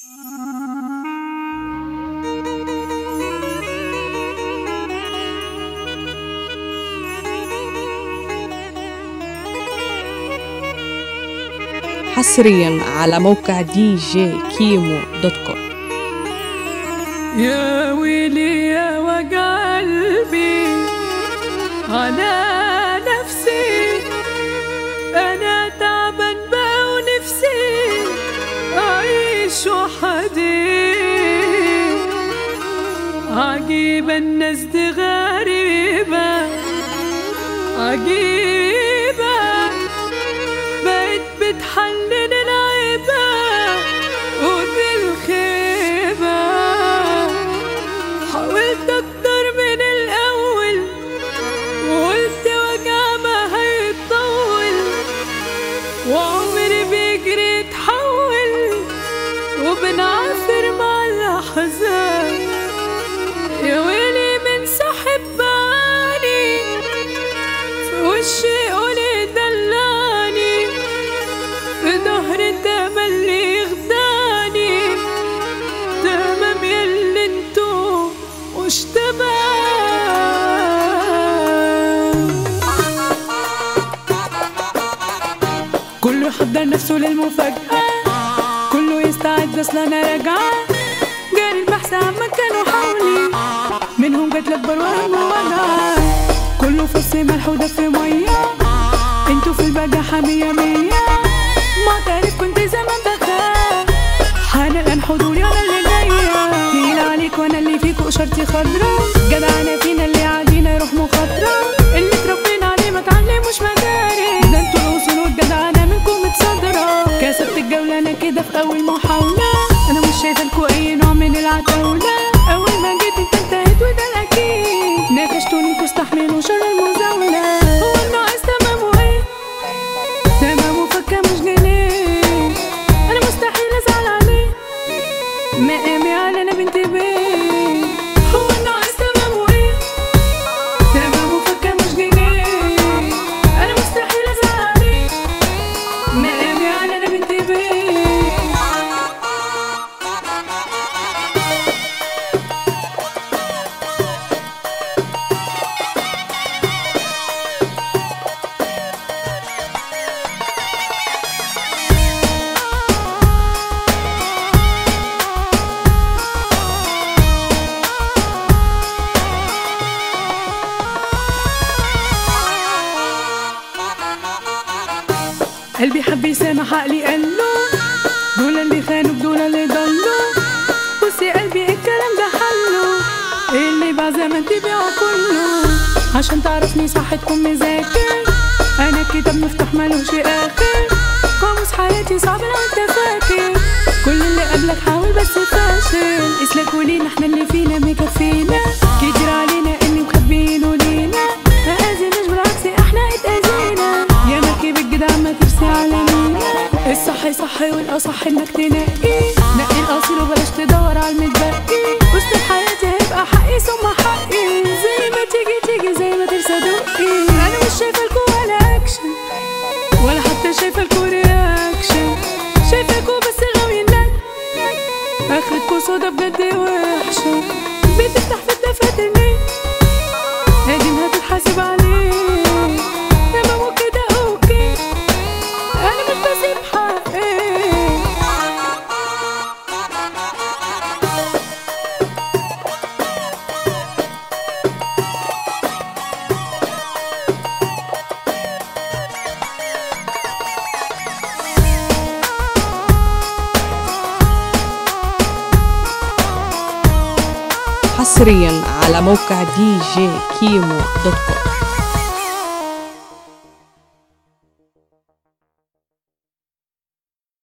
حصريا على موقع دي جي كيمو دوت كوم يا ويلي يا وجع قلبي على نفسي انا تعبان بقى ونفسي اعيش وحدي عجيبة الناس دي غريبة عجيبة بقت بتحنن العيبة ودي الخيبة حاولت اكتر من الاول وقلت وجع ما هيطول وعمري بيجري يتحول وبنعافر مع الاحزان يا ويلي من صاحب بعاني في وشي قولي دلاني في ظهري تملي يخدعني تمام يلي انتو مش تمام كله يحضر نفسه للمفاجأة كله يستعد اصل انا راجعة جاري البحث عن مكانه حولي منهم جات لك بروان ووجع كله فص ملح ودف مية انتوا في البجاحة مية مية معترف كنت زمان بخاف حنقان حضوري انا اللي جاية تقيل عليك وانا اللي فيكوا اشارتي خضرا جدع انا فينا اللي قاعدين روح مخاطرة اللي اتربينا عليه ما تعلموش مدارس ده انتوا الاصول والجدع انا منكم متصدرة كسبت الجولة انا كده في اول محاولة انا مش شايفة لكوا اي نوع من العتاولة اول ما جيت انت انتهيت وده الاكيد ناقشتوني انتوا استحملوا شر المزاولة هو الناقص تمام وايه تمام وفكة مش جنيه انا مستحيل ازعل عليه مقامي على انا بنت بيه هو الناقص تمام وايه تمام وفكة مش جنيه انا مستحيل ازعل عليه مقامي على انا بنت بيه قلبي حب يسامح عقلي قال له دول اللي خانوك دول اللي ضلوا بص يا قلبي الكلام ده حله اللي بعد زمان تبيعه كله عشان تعرفني صح تكون مذاكر انا كتاب مفتوح ملوش اخر قاموس حياتي صعب لو انت فاكر كل اللي قبلك حاول بس فاشل اسلكوا لينا احنا اللي فينا مكفينا كتير علينا اللي مخبيينه لينا ما اذيناش بالعكس احنا اتاذينا يا مركب الجدع ما ترسي على مينا الصح صح والاصح انك تنقي نقي الاصيل وبلاش تدور على المتبقي اسلوب حياتي هيبقى حقي ثم حقي زي ما تيجي تيجي زي ما ترسى دقي انا مش شايفه الكو ولا اكشن ولا حتى شايفه الكو رياكشن شايفاكوا بس غاويين لك اخرتكوا صودا بجد وحشه بتفتح في الدفاتر ليه قديم هتتحاسب عليه تمام وكده اوكي انا مش بسيب حقي حصريا على موقع دي جي كيمو دوت كوم